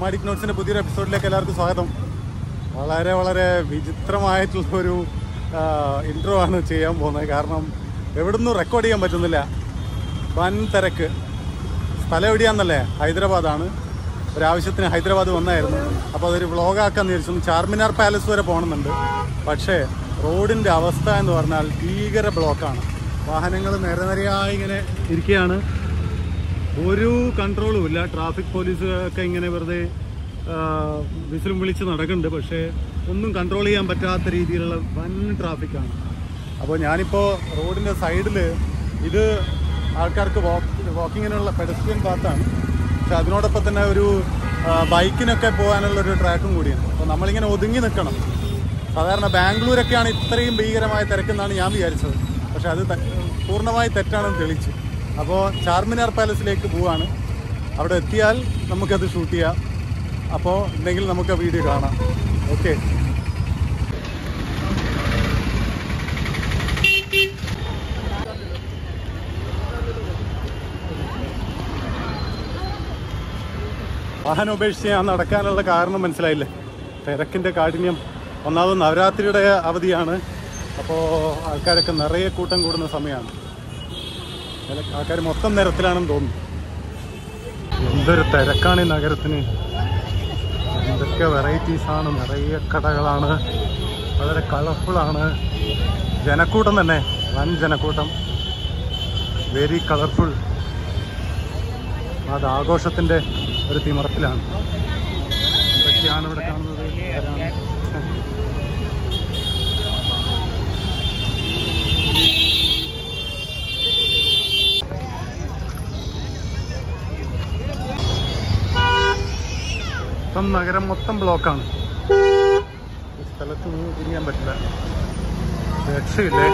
Nomadic നോട്ട്സിൻ്റെ പുതിയൊരു എപ്പിസോഡിലേക്ക് എല്ലാവർക്കും സ്വാഗതം വളരെ വളരെ വിചിത്രമായിട്ടുള്ള ഒരു ഇൻട്രോ ആണ് ചെയ്യാൻ പോകുന്നത് കാരണം എവിടുന്നും റെക്കോർഡ് ചെയ്യാൻ പറ്റുന്നില്ല വൻ തിരക്ക് സ്ഥലം എവിടെയാണെന്നല്ലേ ഹൈദരാബാദാണ് ഒരാവശ്യത്തിന് ഹൈദരാബാദ് വന്നായിരുന്നു അപ്പോൾ അതൊരു വ്ളോഗാക്കാൻ വിചാരിച്ചു ചാർമിനാർ പാലസ് വരെ പോകണമെന്നുണ്ട് പക്ഷേ റോഡിൻ്റെ അവസ്ഥ എന്ന് പറഞ്ഞാൽ ഭീകര ബ്ലോക്കാണ് വാഹനങ്ങൾ നിര നിരയായി ഇങ്ങനെ ഇരിക്കുകയാണ് ഒരു കൺട്രോളും ഇല്ല ട്രാഫിക് പോലീസ് ഒക്കെ ഇങ്ങനെ വെറുതെ ആ, വിസിലും വിളിച്ച് നടക്കുന്നുണ്ട് പക്ഷേ ഒന്നും കൺട്രോൾ ചെയ്യാൻ പറ്റാത്ത രീതിയിലുള്ള വൻ ട്രാഫിക്കാണ് അപ്പോൾ ഞാനിപ്പോൾ റോഡിൻ്റെ സൈഡിൽ ഇത് ആൾക്കാർക്ക് വാക്ക് വാക്കിങ്ങിനുള്ള പെഡസ്ട്രിയൻ പാത്താണ് പക്ഷെ അതിനോടൊപ്പം തന്നെ ഒരു ആ, ബൈക്കിനൊക്കെ പോകാനുള്ള ഒരു ട്രാക്കും കൂടിയാണ് അപ്പോൾ നമ്മളിങ്ങനെ ഒതുങ്ങി നിൽക്കണം സാധാരണ ബാംഗ്ലൂരൊക്കെയാണ് ഇത്രയും ഭീകരമായ തിരക്കെന്നാണ് ഞാൻ വിചാരിച്ചത് പക്ഷെ അത് ത- പൂർണ്ണമായി തെറ്റാണെന്ന് തെളിയിച്ചു അപ്പോൾ ചാർമിനാർ പാലസിലേക്ക് പോവാണ് അവിടെ എത്തിയാൽ നമുക്കത് ഷൂട്ട് ചെയ്യാം അപ്പോൾ ഉണ്ടെങ്കിൽ നമുക്ക് ആ വീഡിയോ കാണാം ഓക്കെ വാഹനം ഉപേക്ഷിച്ച് ഞാൻ നടക്കാനുള്ള കാരണം മനസ്സിലായില്ലേ തിരക്കിൻ്റെ കാഠിന്യം ഒന്നാമത് നവരാത്രിയുടെ അവധിയാണ് അപ്പോൾ ആൾക്കാരൊക്കെ നിറയെ കൂട്ടം കൂടുന്ന സമയമാണ് ആൾക്കാർ മൊത്തം നിരത്തിലാണെന്ന് തോന്നുന്നു എന്തൊരു തിരക്കാണ് ഈ നഗരത്തിന് എന്തൊക്കെ വെറൈറ്റീസ് ആണ് നിറയെ കടകളാണ് വളരെ കളർഫുള്ളാണ് ജനക്കൂട്ടം തന്നെ വൻ ജനക്കൂട്ടം വെരി കളർഫുൾ അത് ആഘോഷത്തിൻ്റെ ഒരു തിമറത്തിലാണ് എന്തൊക്കെയാണ് ഇവിടെ കാണുന്നത് ആരാണ്? മൊത്തം നഗരം മൊത്തം ബ്ലോക്കാണ് ഈ സ്ഥലത്ത് നിന്ന് തിരിയാൻ പറ്റില്ല രക്ഷയില്ലേ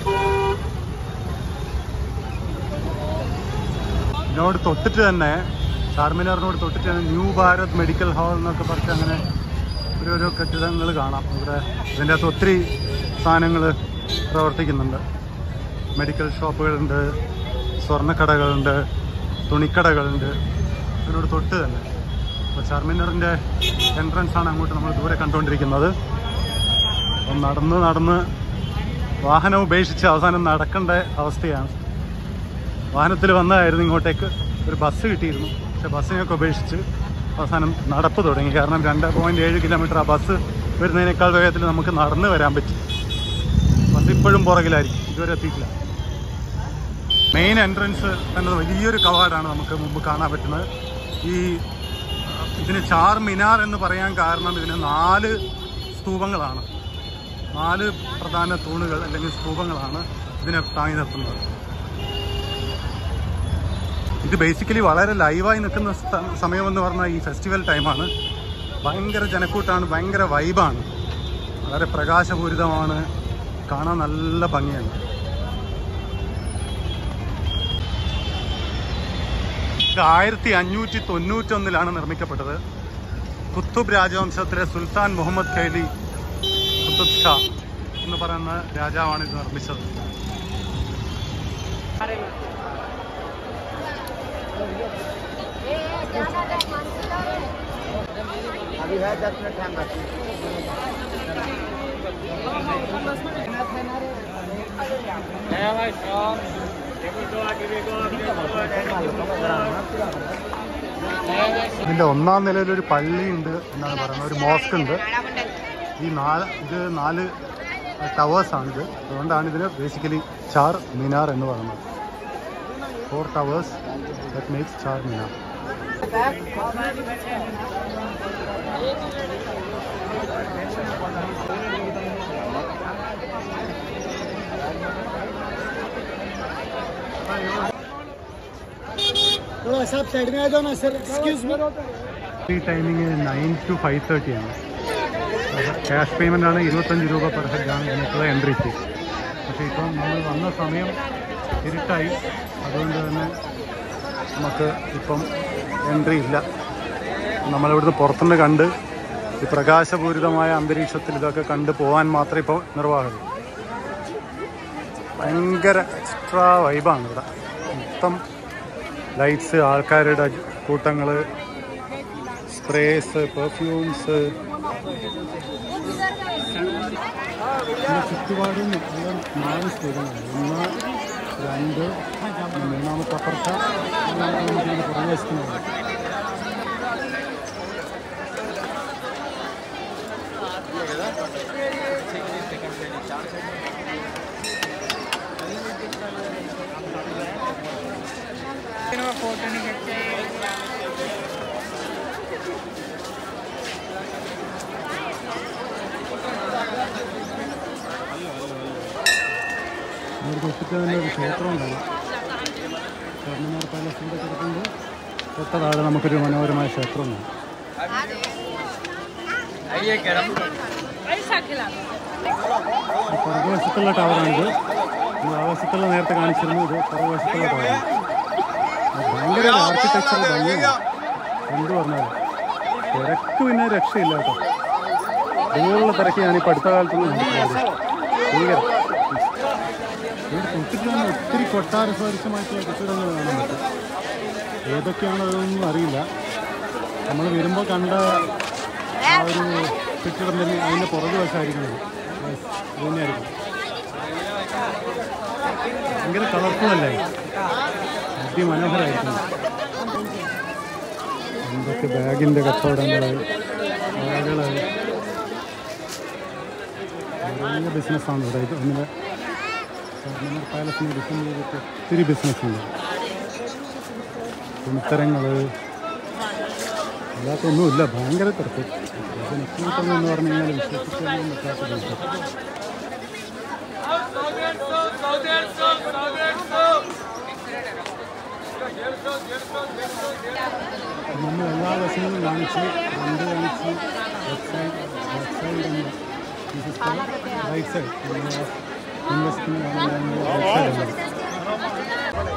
ഇതിനോട് തൊട്ടിട്ട് തന്നെ ചാർമിനാറിനോട് തൊട്ടിട്ട് തന്നെ ന്യൂ ഭാരത് മെഡിക്കൽ ഹാൾ എന്നൊക്കെ പറഞ്ഞ് അങ്ങനെ ഒരു ഓരോ കെട്ടിടങ്ങൾ കാണാം ഇവിടെ ഇതിൻ്റെ അകത്ത് ഒത്തിരി സാധനങ്ങൾ പ്രവർത്തിക്കുന്നുണ്ട് മെഡിക്കൽ ഷോപ്പുകളുണ്ട് സ്വർണ്ണക്കടകളുണ്ട് തുണിക്കടകളുണ്ട് ഇതിനോട് തൊട്ട് തന്നെ അപ്പോൾ ചാർമിനാറിൻ്റെ എൻട്രൻസ് ആണ് അങ്ങോട്ട് നമ്മൾ ദൂരെ കണ്ടുകൊണ്ടിരിക്കുന്നത് അപ്പം നടന്ന് നടന്ന് വാഹനം ഉപേക്ഷിച്ച് അവസാനം നടക്കേണ്ട അവസ്ഥയാണ് വാഹനത്തിൽ വന്നതായിരുന്നു ഇങ്ങോട്ടേക്ക് ഒരു ബസ് കിട്ടിയിരുന്നു പക്ഷെ ബസ്സിനൊക്കെ ഉപേക്ഷിച്ച് അവസാനം നടപ്പ് തുടങ്ങി കാരണം രണ്ട് പോയിൻറ്റ് ഏഴ് കിലോമീറ്റർ ആ ബസ് വരുന്നതിനേക്കാൾ വേഗത്തിൽ നമുക്ക് നടന്ന് വരാൻ പറ്റും ബസ് ഇപ്പോഴും പുറകിലായിരിക്കും ഇതുവരെ എത്തിയിട്ടില്ല മെയിൻ എൻട്രൻസ് തന്നെ വലിയൊരു കവാടാണ് നമുക്ക് മുമ്പ് കാണാൻ പറ്റുന്നത് ഈ ഇതിന് ചാർ മിനാർ എന്ന് പറയാൻ കാരണം ഇതിന് നാല് സ്തൂപങ്ങളാണ് നാല് പ്രധാന തൂണുകൾ അല്ലെങ്കിൽ സ്തൂപങ്ങളാണ് ഇതിനെ താങ്ങി നിർത്തുന്നത് ഇത് ബേസിക്കലി വളരെ ലൈവായി നിൽക്കുന്ന സ്ഥ- സമയമെന്ന് പറഞ്ഞാൽ ഈ ഫെസ്റ്റിവൽ ടൈമാണ് ഭയങ്കര ജനക്കൂട്ടാണ് ഭയങ്കര വൈബാണ് വളരെ പ്രകാശപൂരിതമാണ് കാണാൻ നല്ല ഭംഗിയാണ് ഇത് ആയിരത്തി അഞ്ഞൂറ്റി തൊണ്ണൂറ്റൊന്നിലാണ് നിർമ്മിക്കപ്പെട്ടത് കുത്തുബ് രാജവംശത്തിലെ സുൽത്താൻ മുഹമ്മദ് ഖൈലി കുത്തുബ് ഷാ എന്ന് പറയുന്ന രാജാവാണ് ഇത് നിർമ്മിച്ചത് अभी है दस मिनट टाइम बाकी ഇതിന്റെ ഒന്നാം നിലയിൽ ഒരു പള്ളിയുണ്ട് എന്നാണ് പറയുന്നത് ഒരു മോസ്ക് ഉണ്ട് ഈ നാല് ഇത് നാല് ടവേഴ്സ് ആണിത് അതുകൊണ്ടാണ് ഇതിന് ബേസിക്കലി ചാർ മിനാർ എന്ന് പറയുന്നത് four towers that makes Char Minar थोड़ा सा आप साइड में आ जाओ ना सर एक्सक्यूज मी ഈ timing nine to five thirty ആണ് ക്യാഷ് പേയ്മെൻ്റ് ആണ് ഇരുപത്തഞ്ച് രൂപ പെർ ഹെഡാണ് ഇതിനൊക്കെയുള്ള എൻട്രി ഫീസ് പക്ഷേ ഇപ്പം നമ്മൾ വന്ന സമയം ഇരുട്ടായി അതുകൊണ്ട് തന്നെ നമുക്ക് ഇപ്പം എൻട്രി ഇല്ല നമ്മളിവിടുന്ന് പുറത്തുനിന്ന് കണ്ട് ഈ പ്രകാശപൂരിതമായ അന്തരീക്ഷത്തിൽ ഇതൊക്കെ കണ്ട് പോകാൻ മാത്രമേ ഇപ്പോൾ നിർവാഹമുള്ളൂ ഭയങ്കര എക്സ്ട്രാ വൈബാണ് ഇവിടെ മൊത്തം ലൈറ്റ്സ് ആൾക്കാരുടെ കൂട്ടങ്ങൾ സ്പ്രേസ് പെർഫ്യൂംസ് ചുറ്റുപാടും എല്ലാം നാല് സ്ഥലങ്ങളാണ് ഒന്ന് രണ്ട് മൂന്നാമത്തെ അപ്പുറത്ത പ്രവേശിക്കുന്നത് फोटो नहीं खींचे അവർ തൊട്ടിട്ട് തന്നെ ഒരു ക്ഷേത്രം ഉണ്ടാകും സ്വർണ്ണമാർ പാലസിൻ്റെ കിടക്കുമ്പോൾ തൊട്ട താഴെ നമുക്കൊരു മനോഹരമായ ക്ഷേത്രം ഉണ്ടാകും ऐसा खिला ഈ പുറകുവശത്തുള്ള ടവറാണിത് നമ്മൾ ആ വശത്തുള്ള നേരത്തെ കാണിച്ചിരുന്നു ഇത് പുറകുവശത്തുള്ള ടവറാണ് അത് ഭയങ്കര ആർക്കിടെക്ചർ ഭംഗിയാണ് എന്ത് പറഞ്ഞാലും തിരക്ക് പിന്നെ രക്ഷയില്ല കേട്ടോ ഇതുപോലുള്ള തിരക്ക് ഞാനിപ്പോൾ അടുത്ത കാലത്തൊന്നും കണ്ടിട്ടില്ല ഭയങ്കര ഇവിടെ തൊട്ടിട്ട് തന്നെ ഒത്തിരി കൊട്ടാര സദൃശമായിട്ടുള്ള കെട്ടിടങ്ങൾ കാണാൻ പറ്റും ഏതൊക്കെയാണ് അതൊന്നും അറിയില്ല നമ്മൾ വരുമ്പോൾ കണ്ട ആ ഒരു കെട്ടിടം തന്നെ അതിൻ്റെ പുറകു വശമായിരിക്കുന്നത് ഇത് തന്നെയായിരിക്കും ഭയങ്കര കളർഫുൾ അല്ലേ അതിമനോഹരമായിരിക്കും എന്തൊക്കെ ബാഗിൻ്റെ കച്ചവടങ്ങൾ ബാഗുകൾ വലിയ ബിസിനസ്സാണ് ഇവിടെ ഇത് ഇങ്ങനെ സ്വർണ്ണമർ പാലസിനെ ഡിഫെൻഡ് ചെയ്തിട്ട് ഒത്തിരി ബിസിനസ്സുണ്ട് തുണിത്തരങ്ങൾ അല്ലാത്തൊന്നുമില്ല ഭയങ്കര തിരക്ക് ബിസിനസ് എന്ന് പറഞ്ഞു കഴിഞ്ഞാൽ വിശ്വസിക്കാനും പറ്റാത്ത ബിസിനസ് നമ്മൾ എല്ലാ വശങ്ങളും കാണിച്ച് ഫ്രണ്ട് കാണിച്ച് left side left side right side മുൻവശത്തിന് കാണുന്നത് റൈറ്റ് സൈഡ്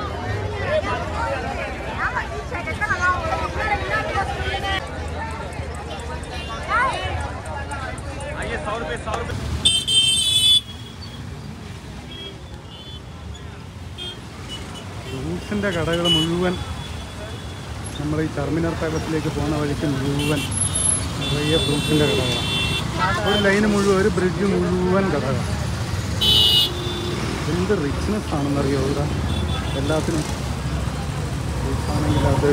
ഫ്രൂട്ട്സിൻ്റെ കടകൾ മുഴുവൻ നമ്മൾ ഈ ടെർമിനൽ പാലസിലേക്ക് പോകുന്ന വഴിക്ക് മുഴുവൻ നിറയെ ഫ്രൂട്ട്സിൻ്റെ കടകളാണ് ഒരു ലൈന് മുഴുവൻ ഒരു ബ്രിഡ്ജ് മുഴുവൻ കടകളാണ് എന്ത് റിച്ച്നെസ് ആണെന്നറിയോ ഇവിടെ എല്ലാത്തിനും ഫ്രൂട്ട്സ് ആണെങ്കിൽ അത്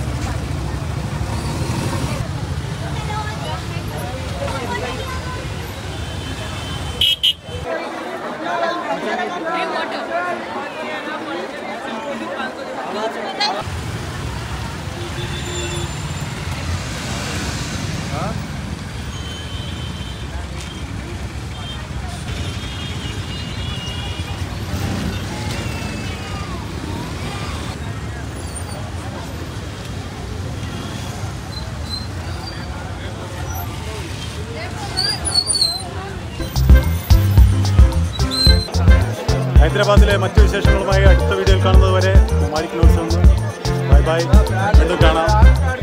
ഹൈദരാബാദിലെ മറ്റു വിശേഷങ്ങളുമായി അടുത്ത വീഡിയോയിൽ കാണുന്നത് വരെ മാലിക് നോട്ട്സ് ബൈ ബൈ വീണ്ടും കാണാം